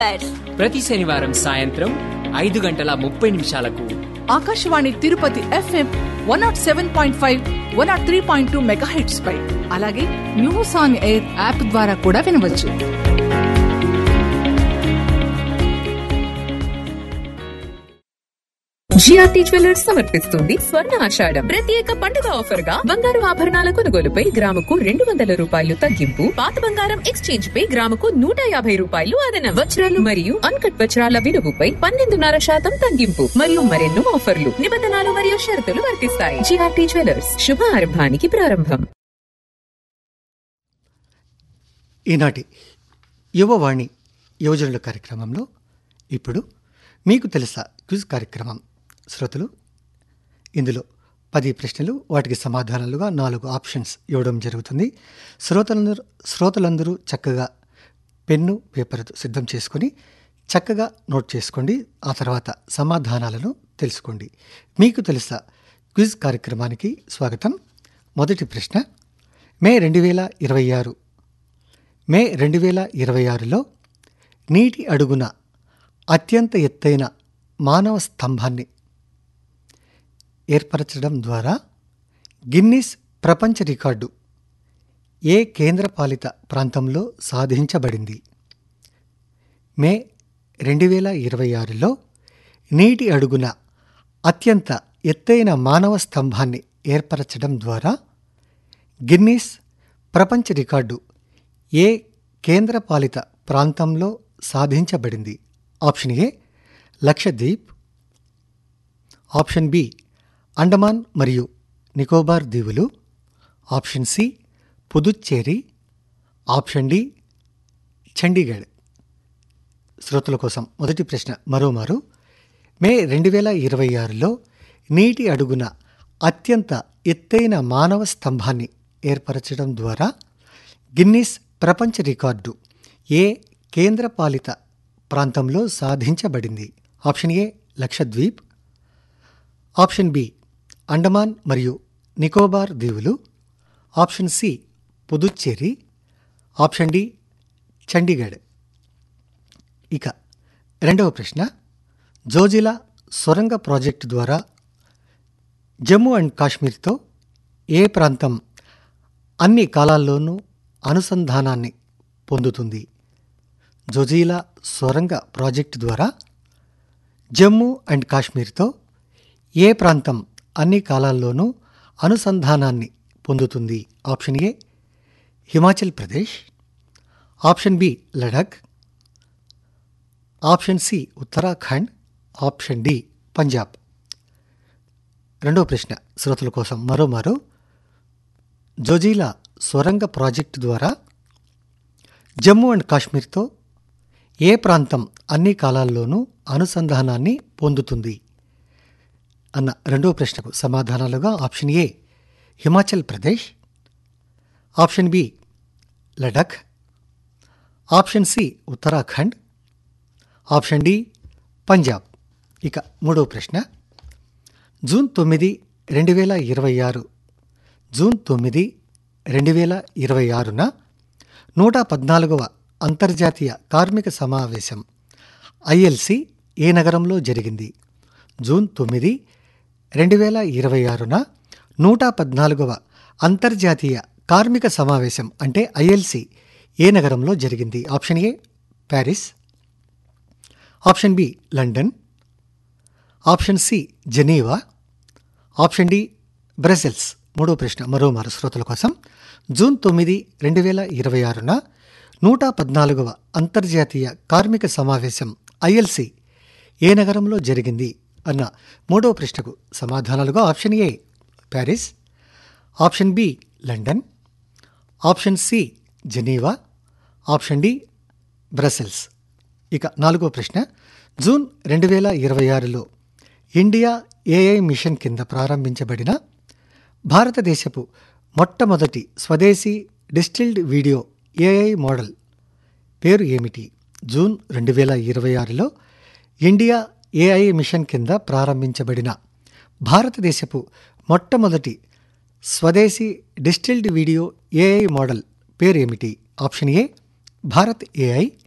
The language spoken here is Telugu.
జ్యువెలర్స్ ప్రతి శనివారం సాయంత్రం ఐదు గంటల ముప్పై నిమిషాలకు Akashvani Tirupati FM one nought seven point five one nought three point two mega heads పై అలాగే న్యూస్ ఆన్ ఎయిర్ యాప్ ద్వారా కూడా వినవచ్చు జిఆర్టీ జ్యువెలర్స్ సమర్పిస్తుంది స్వర్ణ ఆషాఢం ప్రత్యేక పండుగ ఆఫర్ గా బంగారు ఆభరణాల కొనుగోలుపై గ్రాముకు రెండు వందల రూపాయలు తగ్గింపు పాత బంగారం ఎక్స్చేంజ్ పై గ్రాముకు నూట యాభై రూపాయలు అదనం వజ్రాలు మరియు అన్కట్ వజ్రాల విలువపై పన్నెండున్నర శాతం తగ్గింపు మరియు మరెన్నో ఆఫర్లు నిబంధనలు మరియు షరతులు వర్తిస్తాయి జిఆర్టీ జ్యువెలర్స్ శుభ ఆరంభానికి ప్రారంభం ఈనాటి యువవాణి యువజనుల కార్యక్రమంలో ఇప్పుడు మీకు తెలుసా క్విజ్ కార్యక్రమం శ్రోతలు ఇందులో పది ప్రశ్నలు వాటికి సమాధానాలుగా నాలుగు ఆప్షన్స్ ఇవ్వడం జరుగుతుంది శ్రోతలందరూ శ్రోతలందరూ చక్కగా పెన్ను పేపర్ సిద్ధం చేసుకొని చక్కగా నోట్ చేసుకోండి ఆ తర్వాత సమాధానాలను తెలుసుకోండి మీకు తెలుసా క్విజ్ కార్యక్రమానికి స్వాగతం మొదటి ప్రశ్న మే రెండు వేల ఇరవై ఆరు మే రెండు వేల ఇరవై ఆరులో నీటి అడుగున అత్యంత ఎత్తైన మానవ స్తంభాన్ని ఏర్పరచడం ద్వారా గిన్నిస్ ప్రపంచ రికార్డు ఏ కేంద్రపాలిత ప్రాంతంలో సాధించబడింది మే రెండు వేల ఇరవై ఆరులో నీటి అడుగున అత్యంత ఎత్తైన మానవ స్తంభాన్ని ఏర్పరచడం ద్వారా గిన్నిస్ ప్రపంచ రికార్డు ఏ కేంద్రపాలిత ప్రాంతంలో సాధించబడింది option A Lakshadweep option B Andaman మరియు నికోబార్ దీవులు option C Puducherry option D Chandigarh శ్రోతల కోసం మొదటి ప్రశ్న మరోమారు మే రెండు వేల ఇరవై ఆరులో నీటి అడుగున అత్యంత ఎత్తైన మానవ స్తంభాన్ని ఏర్పరచడం ద్వారా గిన్నిస్ ప్రపంచ రికార్డు ఏ కేంద్రపాలిత ప్రాంతంలో సాధించబడింది option A Lakshadweep option B Andaman మరియు నికోబార్ దీవులు option C Puducherry option D Chandigarh ఇక రెండవ ప్రశ్న జోజిలా సొరంగ ప్రాజెక్టు ద్వారా జమ్మూ అండ్ కాశ్మీర్తో ఏ ప్రాంతం అన్ని కాలాల్లోనూ అనుసంధానాన్ని పొందుతుంది జోజీలా సొరంగ ప్రాజెక్టు ద్వారా జమ్మూ అండ్ కాశ్మీర్తో ఏ ప్రాంతం అన్ని కాలాల్లోనూ అనుసంధానాన్ని పొందుతుంది option A Himachal Pradesh option B Ladakh option C Uttarakhand option D Punjab రెండవ ప్రశ్న శ్రోతల కోసం మరోమారు జోజీలా సొరంగ ప్రాజెక్టు ద్వారా జమ్మూ అండ్ కాశ్మీర్తో ఏ ప్రాంతం అన్ని కాలాల్లోనూ అనుసంధానాన్ని పొందుతుంది అన్న రెండవ ప్రశ్నకు సమాధానాలుగా option A Himachal Pradesh option B Ladakh option C Uttarakhand option D Punjab ఇక మూడవ ప్రశ్న జూన్ తొమ్మిది రెండు వేల ఇరవై ఆరు జూన్ తొమ్మిది రెండు వేల ఇరవై ఆరున నూట పద్నాలుగవ అంతర్జాతీయ కార్మిక సమావేశం ఐఎల్సి ఏ నగరంలో జరిగింది జూన్ తొమ్మిది రెండు వేల ఇరవై ఆరున నూట పద్నాలుగవ అంతర్జాతీయ కార్మిక సమావేశం అంటే ఐఎల్సి ఏ నగరంలో జరిగింది option A Paris option B London option C Geneva option D Brussels మూడో ప్రశ్న మరో మరో శ్రోతల కోసం జూన్ తొమ్మిది రెండు వేల ఇరవై ఆరున నూట పద్నాలుగవ అంతర్జాతీయ కార్మిక సమావేశం ఐఎల్సి ఏ నగరంలో జరిగింది అన్న మూడవ ప్రశ్నకు సమాధానాలుగా option A Paris option B London option C Geneva option D Brussels ఇక నాలుగో ప్రశ్న జూన్ రెండు వేల ఇరవై ఆరులో ఇండియా ఏఐ మిషన్ కింద ప్రారంభించబడిన భారతదేశపు మొట్టమొదటి స్వదేశీ డిస్టిల్డ్ వీడియో ఏఐ మోడల్ పేరు ఏమిటి జూన్ రెండు వేల ఇరవై ఆరులో ఇండియా ఏఐ మిషన్ కింద ప్రారంభించబడిన భారతదేశపు మొట్టమొదటి స్వదేశీ డిస్టిల్డ్ వీడియో ఏఐ మోడల్ పేరు ఏమిటి ఆప్షన్ ఏ భారత్ ఏఐ